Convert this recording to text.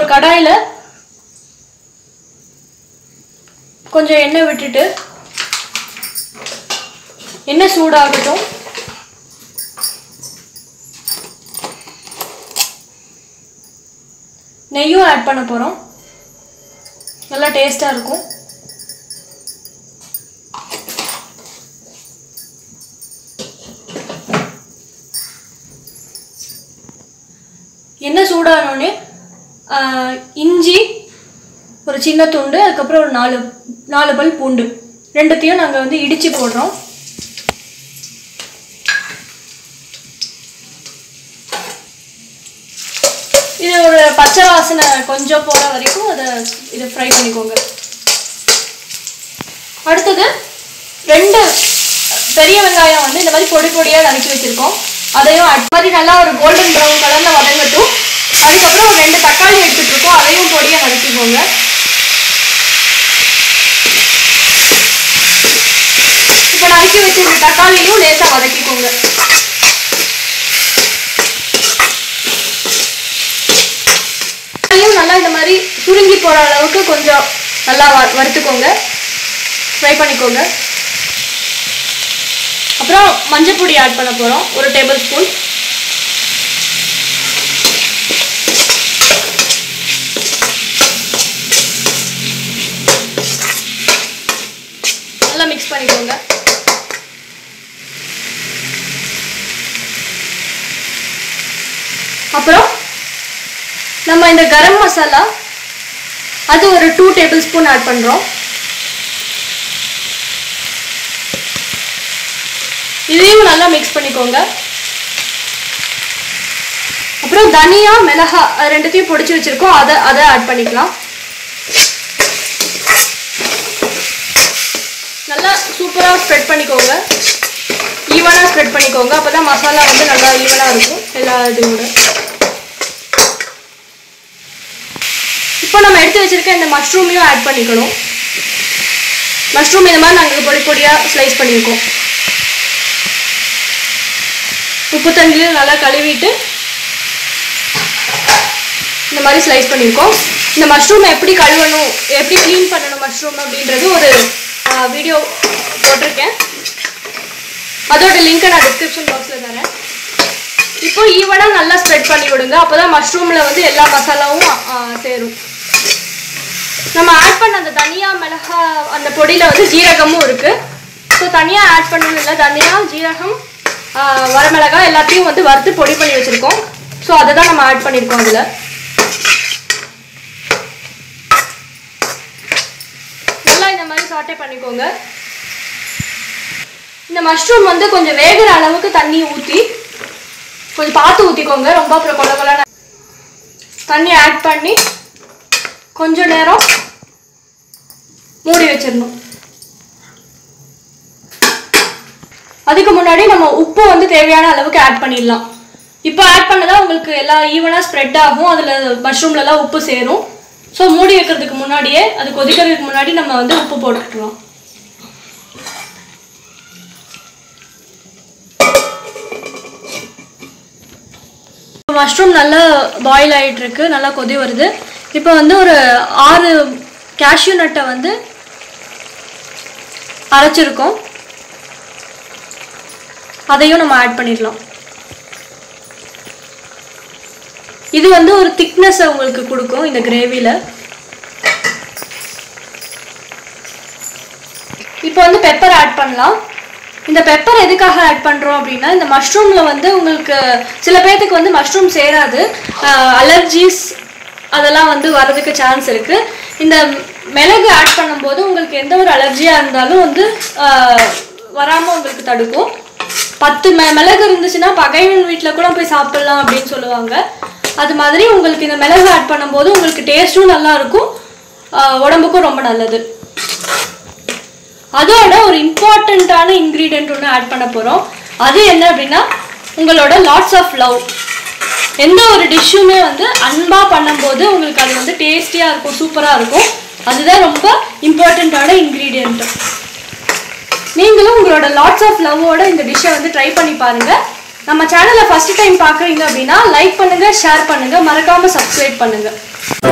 கடாயில் கொஞ்சம் எண்ணெய் விட்டுட்டு எண்ணெய் சூடாகட்டும் நெய்யும் ஆட் பண்ண போகிறோம் நல்லா டேஸ்ட்டாக இருக்கும் எண்ணெய் சூடானோடனே இஞ்சி ஒரு சின்ன துண்டு அதுக்கப்புறம் ஒரு நாலு நாலு பல் பூண்டு ரெண்டுத்தையும் நாங்கள் வந்து இடித்து போடுறோம் இது ஒரு பச்சை வாசனை கொஞ்சம் போகிற வரைக்கும் அதை இதை ஃப்ரை பண்ணிக்கோங்க அடுத்தது ரெண்டு பெரிய வெங்காயம் வந்து இந்த மாதிரி பொடி பொடியாக நறுக்கி வச்சுருக்கோம் அதையும் அது மாதிரி நல்லா ஒரு கோல்டன் ப்ரௌன் கலரில் வதங்கட்டும் அதுக்கப்புறம் ஒரு ரெண்டு தக்காளி எடுத்துட்டு இருக்கோம் அதையும் பொடியாக நறுக்கிக்கோங்க இப்போ நறுக்கி வச்சிருக்க தக்காளியும் லேசாக வதக்கிக்கோங்க தக்காளியும் நல்லா இந்த மாதிரி சுருங்கி போகிற அளவுக்கு கொஞ்சம் நல்லா வ- வறுத்துக்கோங்க ஃப்ரை பண்ணிக்கோங்க அப்புறம் மஞ்சள் பொடி ஆட் பண்ண போகிறோம் ஒரு டேபிள் ஸ்பூன் நல்லா மிக்ஸ் பண்ணிக்கோங்க அப்புறம் நம்ம இந்த கரம் மசாலா அது ஒரு டூ டேபிள் ஸ்பூன் ஆட் பண்ணுறோம் இதையும் நல்லா மிக்ஸ் பண்ணிக்கோங்க அப்புறம் தனியா மிளகா அது ரெண்டுத்தையும் பொடிச்சு வச்சிருக்கோம் அதை அதை ஆட் பண்ணிக்கலாம் நல்லா சூப்பராக ஸ்ப்ரெட் பண்ணிக்கோங்க ஈவனாக ஸ்ப்ரெட் பண்ணிக்கோங்க அப்போ தான் மசாலா வந்து நல்லா ஈவனாக இருக்கும் எல்லா இதோட இப்போ நம்ம எடுத்து வச்சிருக்க இந்த மஷ்ரூமையும் ஆட் பண்ணிக்கணும் மஷ்ரூம் இந்த மாதிரி நாங்கள் பொடி பொடியாக ஸ்லைஸ் பண்ணியிருக்கோம் உப்பு தண்ணியில் நல்லா கழுவிட்டு இந்த மாதிரி ஸ்லைஸ் பண்ணியிருக்கோம் இந்த மஷ்ரூம் எப்படி கழுவணும் எப்படி க்ளீன் பண்ணணும் மஷ்ரூம் அப்படின்றது ஒரு வீடியோ போட்டிருக்கேன் அதோட லிங்க்கை நான் டிஸ்கிரிப்ஷன் பாக்ஸில் தரேன் இப்போ ஈவனாக நல்லா ஸ்ப்ரெட் பண்ணி விடுங்க அப்போ தான் மஷ்ரூமில் வந்து எல்லா மசாலாவும் ஆ, சேரும் நம்ம ஆட் பண்ண அந்த தனியா மிளகா அந்த பொடியில் வந்து ஜீரகமும் இருக்குது ஸோ தனியாக ஆட் பண்ணணும் இல்லை தனியா ஜீரகம் ஆ, வரமிளகாய் எல்லாத்தையும் வந்து வறுத்து பொடி பண்ணி வச்சுருக்கோம் ஸோ அதை தான் நம்ம ஆட் பண்ணியிருக்கோம் அதில் நல்லா இந்த மாதிரி சாட்டே பண்ணிக்கோங்க இந்த மஷ்ரூம் வந்து கொஞ்சம் வேகிற அளவுக்கு தண்ணி ஊற்றி கொஞ்சம் பார்த்து ஊற்றிக்கோங்க ரொம்ப அப்புறம் கொல கொலன்னு தண்ணி ஆட் பண்ணி கொஞ்ச நேரம் மூடி வச்சிடணும் அதுக்கு முன்னாடி நம்ம உப்பு வந்து தேவையான அளவுக்கு ஆட் பண்ணிடலாம் இப்போ ஆட் பண்ணதா உங்களுக்கு எல்லா ஈவனாக ஸ்ப்ரெட் ஆகும் அதில் மஷ்ரூம்லலாம் உப்பு சேரும் ஸோ மூடி வைக்கிறதுக்கு முன்னாடியே அது கொதிக்கிறதுக்கு முன்னாடி நம்ம வந்து உப்பு போட்டுக்கலாம் மஷ்ரூம் நல்லா பாயில் ஆயிட்டு இருக்கு நல்லா கொதி வருது இப்போ வந்து ஒரு ஆறு கேஷ்யூ நட்டை வந்து அரைச்சிருக்கோம் அதையும் நம்ம ஆட் பண்ணிடலாம் இது வந்து ஒரு திக்னஸை உங்களுக்கு கொடுக்கும் இந்த கிரேவியில் இப்போ வந்து பெப்பர் ஆட் பண்ணலாம் இந்த பெப்பர் எதுக்காக ஆட் பண்ணுறோம் அப்படின்னா இந்த மஷ்ரூமில் வந்து உங்களுக்கு சில பேர்த்துக்கு வந்து மஷ்ரூம் சேராது அலர்ஜிஸ் அதெல்லாம் வந்து வரதுக்கு சான்ஸ் இருக்குது இந்த மிளகு ஆட் பண்ணும்போது உங்களுக்கு எந்த ஒரு அலர்ஜியாக இருந்தாலும் வந்து வராமல் உங்களுக்கு தடுக்கும் பத்து மெ மிளகு இருந்துச்சுன்னா பகைவன் வீட்டில் கூட போய் சாப்பிடலாம் அப்படின்னு சொல்லுவாங்க அது மாதிரி உங்களுக்கு இந்த மிளகு ஆட் பண்ணும்போது உங்களுக்கு டேஸ்ட்டும் நல்லா இருக்கும் ஆஹ் உடம்புக்கும் ரொம்ப நல்லது அதோட ஒரு இம்பார்ட்டண்ட்டான இன்க்ரீடியன்ட் ஒன்று ஆட் பண்ண போகிறோம் அது என்ன அப்படின்னா உங்களோட லாட்ஸ் ஆஃப் லவ் எந்த ஒரு டிஷ்ஷுமே வந்து அன்பாக பண்ணும்போது உங்களுக்கு அது வந்து டேஸ்டியாக இருக்கும் சூப்பராக இருக்கும் அதுதான் ரொம்ப இம்பார்ட்டண்ட்டான இன்க்ரீடியன்ட் நீங்களும் உங்களோட லாட்ஸ் ஆஃப் லவ்வோட இந்த டிஷ்ஷை வந்து ட்ரை பண்ணி பாருங்க நம்ம சேனலை ஃபர்ஸ்ட் டைம் பார்க்குறீங்க அப்படின்னா லைக் பண்ணுங்க ஷேர் பண்ணுங்க மறக்காம சப்ஸ்கிரைப் பண்ணுங்க